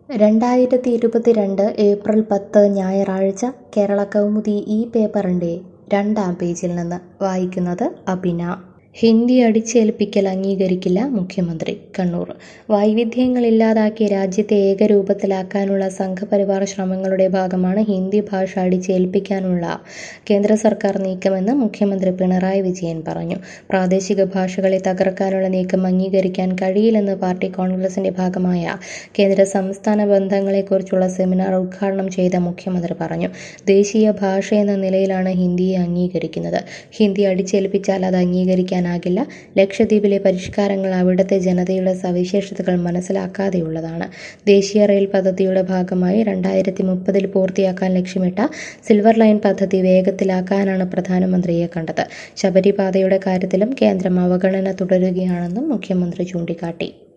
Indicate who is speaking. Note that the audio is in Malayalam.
Speaker 1: രണ്ടായിരത്തി ഇരുപത്തിരണ്ട് ഏപ്രിൽ പത്ത് ഞായറാഴ്ച കേരള കൗമുദി ഈ പേപ്പറിൻ്റെ രണ്ടാം പേജിൽ നിന്ന് വായിക്കുന്നത് അബിന ഹിന്ദി അടിച്ചേൽപ്പിക്കൽ അംഗീകരിക്കില്ല മുഖ്യമന്ത്രി കണ്ണൂർ വൈവിധ്യങ്ങൾ ഇല്ലാതാക്കി രാജ്യത്തെ ഏകരൂപത്തിലാക്കാനുള്ള സംഘപരിവാർ ശ്രമങ്ങളുടെ ഭാഗമാണ് ഹിന്ദി ഭാഷ അടിച്ചേൽപ്പിക്കാനുള്ള കേന്ദ്ര സർക്കാർ നീക്കമെന്ന് മുഖ്യമന്ത്രി പിണറായി വിജയൻ പറഞ്ഞു പ്രാദേശിക ഭാഷകളെ തകർക്കാനുള്ള നീക്കം അംഗീകരിക്കാൻ കഴിയില്ലെന്ന് പാർട്ടി കോൺഗ്രസിന്റെ ഭാഗമായ കേന്ദ്ര സംസ്ഥാന ബന്ധങ്ങളെക്കുറിച്ചുള്ള സെമിനാർ ഉദ്ഘാടനം ചെയ്ത മുഖ്യമന്ത്രി പറഞ്ഞു ദേശീയ ഭാഷ എന്ന നിലയിലാണ് ഹിന്ദിയെ അംഗീകരിക്കുന്നത് ഹിന്ദി അടിച്ചേൽപ്പിച്ചാൽ അത് അംഗീകരിക്കാനാകില്ല ലക്ഷദ്വീപിലെ പരിഷ്കാരങ്ങൾ അവിടുത്തെ ജനതയുടെ സവിശേഷതകൾ മനസ്സിലാക്കാതെയുള്ളതാണ് ദേശീയ റെയിൽ പദ്ധതിയുടെ ഭാഗമായി രണ്ടായിരത്തി മുപ്പതിൽ പൂർത്തിയാക്കാൻ ലക്ഷ്യമിട്ട സിൽവർ ലൈൻ പദ്ധതി വേഗത്തിലാക്കാനാണ് പ്രധാനമന്ത്രിയെ കണ്ടത് ശബരിപാതയുടെ കാര്യത്തിലും കേന്ദ്രം അവഗണന തുടരുകയാണെന്നും മുഖ്യമന്ത്രി ചൂണ്ടിക്കാട്ടി